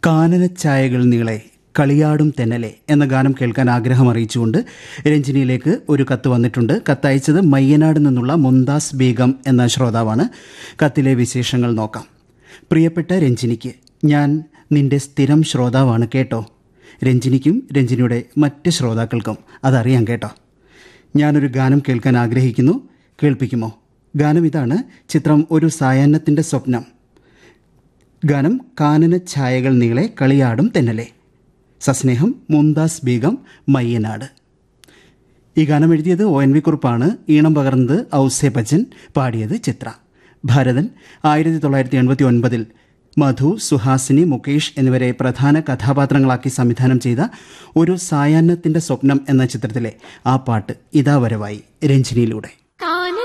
കാനനച്ചായകൾ നീളെ കളിയാടും തെന്നലെ എന്ന ഗാനം കേൾക്കാൻ ആഗ്രഹം അറിയിച്ചുകൊണ്ട് രഞ്ജിനിയിലേക്ക് ഒരു കത്ത് വന്നിട്ടുണ്ട് കത്തയച്ചത് മയ്യനാട് നിന്നുള്ള മുന്താസ് ബീഗം എന്ന ശ്രോതാവാണ് കത്തിലെ വിശേഷങ്ങൾ നോക്കാം പ്രിയപ്പെട്ട രഞ്ജിനിക്ക് ഞാൻ നിന്റെ സ്ഥിരം ശ്രോതാവാണ് കേട്ടോ രഞ്ജിനിക്കും രഞ്ജിനിയുടെ മറ്റ് ശ്രോതാക്കൾക്കും അതറിയാം കേട്ടോ ഞാനൊരു ഗാനം കേൾക്കാൻ ആഗ്രഹിക്കുന്നു കേൾപ്പിക്കുമോ ഗാനം ഇതാണ് ചിത്രം ഒരു സായാഹ്നത്തിൻ്റെ സ്വപ്നം ഗാനം കാനന ഛായകൾ നീളെ കളിയാടും തെന്നലെ സസ്നേഹം മുംതാസ് ബീഗം മയ്യനാട് ഈ ഗാനം എഴുതിയത് ഒ എൻ വി കുറുപ്പാണ് ഈണം പകർന്നത് ഔസേ ബച്ചൻ പാടിയത് ചിത്ര ഭരതൻ ആയിരത്തി തൊള്ളായിരത്തി എൺപത്തി ഒൻപതിൽ മധു സുഹാസിനി മുകേഷ് എന്നിവരെ പ്രധാന കഥാപാത്രങ്ങളാക്കി സംവിധാനം ചെയ്ത ഒരു സായാഹ്നത്തിന്റെ സ്വപ്നം എന്ന ചിത്രത്തിലെ ആ പാട്ട് ഇതാ വരവായി രഞ്ജിനിയിലൂടെ കാന